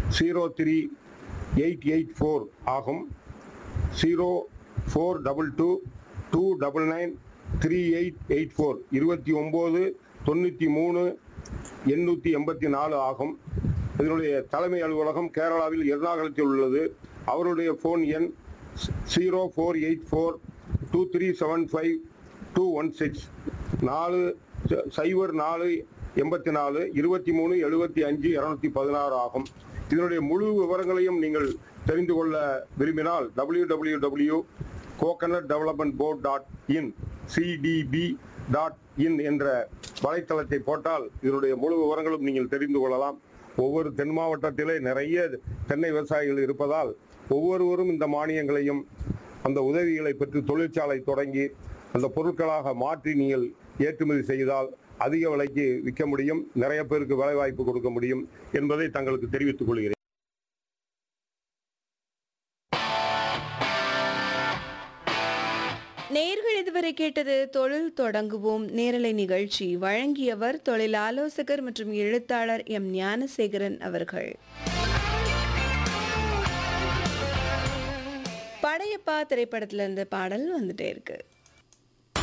zero three eight eight four ஆகும் zero four double two two double nine three eight eight four இருபத்தி ஒம்பது தொண்ணூற்றி மூணு எண்ணூற்றி எண்பத்தி நாலு ஆகும் இதனுடைய தலைமை அலுவலகம் கேரளாவில் எர்ணாகுளத்தில் உள்ளது அவருடைய ஃபோன் எண் zero four eight four two three seven five two one six நாலு ச- சைபர் நாலு எண்பத்தி நாலு இருபத்தி மூணு எழுபத்தி அஞ்சு இரநூத்தி பதினாறு ஆகும் இதனுடைய முழு விவரங்களையும் நீங்கள் தெரிந்து கொள்ள விரும்பினால் W W W coconut development board dot in CDB dot in என்ற வலைத்தளத்தை போட்டால் இதனுடைய முழு விவரங்களும் நீங்கள் தெரிந்து கொள்ளலாம் ஒவ்வொரு தென் மாவட்டத்திலே நிறைய தென்னை விவசாயிகள் இருப்பதால் ஒவ்வொருவரும் இந்த மானியங்களையும் அந்த உதவிகளை பெற்று தொழிற்சாலை தொடங்கி அந்த பொருட்களாக மாற்றி நீங்கள் ஏற்றுமதி செய்தால் அதிக விலைக்கு விற்க முடியும் நிறைய பேருக்கு வேலை வாய்ப்பு கொடுக்க முடியும் என்பதை தங்களுக்கு தெரிவித்துக் கொள்கிறேன் நேர்கள் இதுவரை கேட்டது தொழில் தொடங்குவோம் நேரலை நிகழ்ச்சி வழங்கியவர் தொழில் ஆலோசகர் மற்றும் எழுத்தாளர் எம் ஞானசேகரன் அவர்கள் படையப்பா திரைப்படத்துல இருந்து பாடல் வந்துட்டே இருக்கு